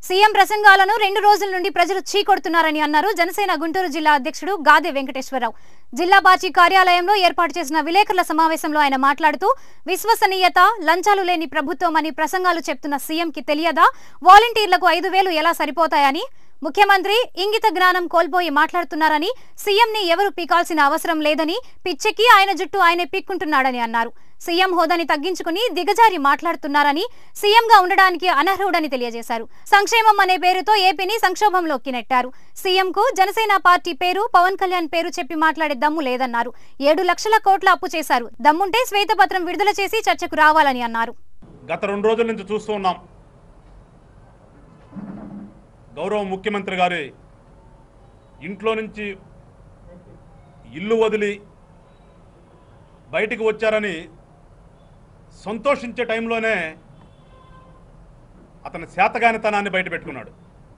CM ప్రసంగాలను రెండు రోజుల నుండి ప్రజలు చీకొడుతున్నారని అన్నారు జనసేన గుంటూరు జిల్లా అధ్యక్షుడు గాదె వెంకటేశ్వరరావు జిల్లా పార్టీ కార్యాలయంలో ఏర్పాటు చేసిన విలేకరుల సమావేశంలో ఆయన మాట్లాడుతూ విశ్వసనీయత లంచాలు లేని ప్రభుత్వం అని ప్రసంగాలు చెప్తున్న సీఎంకి తెలియదా వాలంటీర్లకు ఐదు వేలు ఎలా సరిపోతాయని ముఖ్యమంత్రి ఇంగిత జ్ఞానం కోల్పోయి మాట్లాడుతున్నారని సీఎంని ఎవరు పీకాల్సిన అవసరం లేదని పిచ్చెక్కి ఆయన జుట్టు ఆయనే పీక్కుంటున్నాడని అన్నారు సీఎం హోదాని తగ్గించుకుని దిగజారి మాట్లాడుతున్నారని సీఎంగా ఉండడానికి అనర్హుడని తెలియజేశారు సంక్షేమం అనే పేరుతో ఏపీని సంక్షోభంలోకి నెట్టారు సీఎంకు జనసేన పార్టీ పేరు పవన్ కళ్యాణ్ పేరు చెప్పి మాట్లాడే దమ్ము లేదన్నారు ఏడు లక్షల కోట్ల అప్పు చేశారు దమ్ముంటే శ్వేతపత్రం విడుదల చేసి చర్చకు రావాలని అన్నారు గత రెండు రోజుల నుంచి చూస్తూ ఉన్నాం గౌరవ ముఖ్యమంత్రి గారి ఇంట్లో నుంచి ఇల్లు వదిలి బయటికి వచ్చారని సంతోషించే టైంలోనే అతని శాతగానితనాన్ని బయట పెట్టుకున్నాడు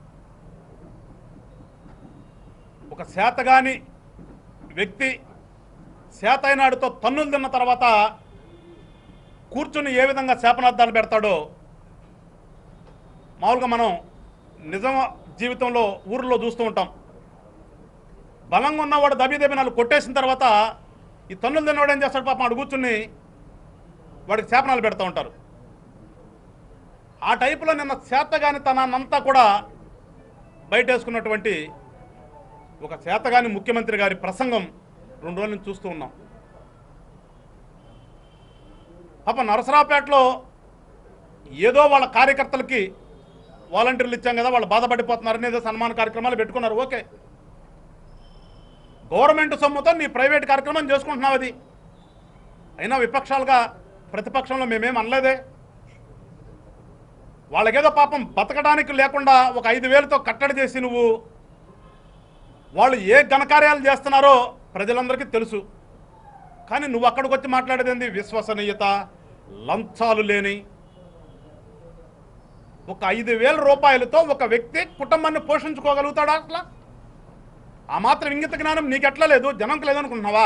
ఒక శాతగాని వ్యక్తి శాతైనాడుతో తన్నులు తిన్న తర్వాత కూర్చుని ఏ విధంగా శాపనార్థాలు పెడతాడో మామూలుగా మనం నిజం జీవితంలో ఊర్లో చూస్తూ ఉంటాం బలంగా ఉన్నవాడు దబి దబి నాలుగు కొట్టేసిన తర్వాత ఈ తన్నులు తిన్నవాడు ఏం చేస్తాడు పాపం ఆడు కూర్చుని వాడికి శాపనాలు పెడతా ఉంటారు ఆ టైపులో నిన్న శాతగాని తనాన్నంతా కూడా బయటేసుకున్నటువంటి ఒక శాతగాని ముఖ్యమంత్రి గారి ప్రసంగం రెండు రోజుల నుంచి చూస్తూ ఉన్నాం పాప నరసరావుపేటలో ఏదో వాళ్ళ కార్యకర్తలకి వాలంటీర్లు ఇచ్చాం కదా వాళ్ళు బాధపడిపోతున్నారని ఏదో సన్మాన కార్యక్రమాలు పెట్టుకున్నారు ఓకే గవర్నమెంట్ సొమ్ముతో నీ ప్రైవేట్ కార్యక్రమం చేసుకుంటున్నావు అది అయినా విపక్షాలుగా ప్రతిపక్షంలో మేమేం అనలేదే వాళ్ళకేదో పాపం బతకడానికి లేకుండా ఒక ఐదు వేలతో కట్టడి చేసి నువ్వు వాళ్ళు ఏ ఘనకార్యాలు చేస్తున్నారో ప్రజలందరికీ తెలుసు కానీ నువ్వు అక్కడికి వచ్చి మాట్లాడేది ఏంది విశ్వసనీయత లంచాలు లేని ఒక ఐదు వేల రూపాయలతో ఒక వ్యక్తి కుటుంబాన్ని పోషించుకోగలుగుతాడా అట్లా ఆ మాత్రం ఇంగిత జ్ఞానం నీకెట్లా లేదు జనంకి లేదనుకుంటున్నావా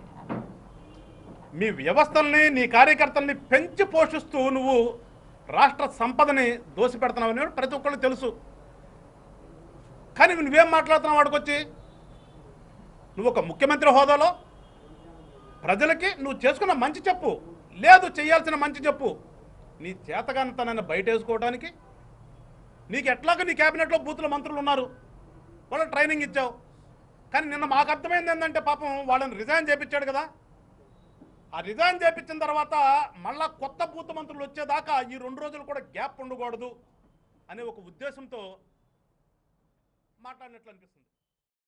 మీ వ్యవస్థల్ని నీ కార్యకర్తల్ని పెంచి పోషిస్తూ నువ్వు రాష్ట్ర సంపదని దోసిపెడుతున్నావని ప్రతి ఒక్కళ్ళు తెలుసు కానీ నువ్వేం మాట్లాడుతున్నావు వాడికి వచ్చి నువ్వు ఒక ముఖ్యమంత్రి హోదాలో ప్రజలకి నువ్వు చేసుకున్న మంచి చెప్పు లేదు చేయాల్సిన మంచి చెప్పు నీ చేతగానితనాన్ని బయట వేసుకోవడానికి నీకు ఎట్లాగో నీ క్యాబినెట్లో బూతుల మంత్రులు ఉన్నారు వాళ్ళకి ట్రైనింగ్ ఇచ్చావు కానీ నిన్న మాకు అర్థమైంది ఏంటంటే పాపం వాళ్ళని రిజైన్ చేపించాడు కదా ఆ రిజైన్ చేపించిన తర్వాత మళ్ళా కొత్త బూత్ మంత్రులు వచ్చేదాకా ఈ రెండు రోజులు కూడా గ్యాప్ ఉండకూడదు అనే ఒక ఉద్దేశంతో మాట్లాడినట్లు అనిపిస్తుంది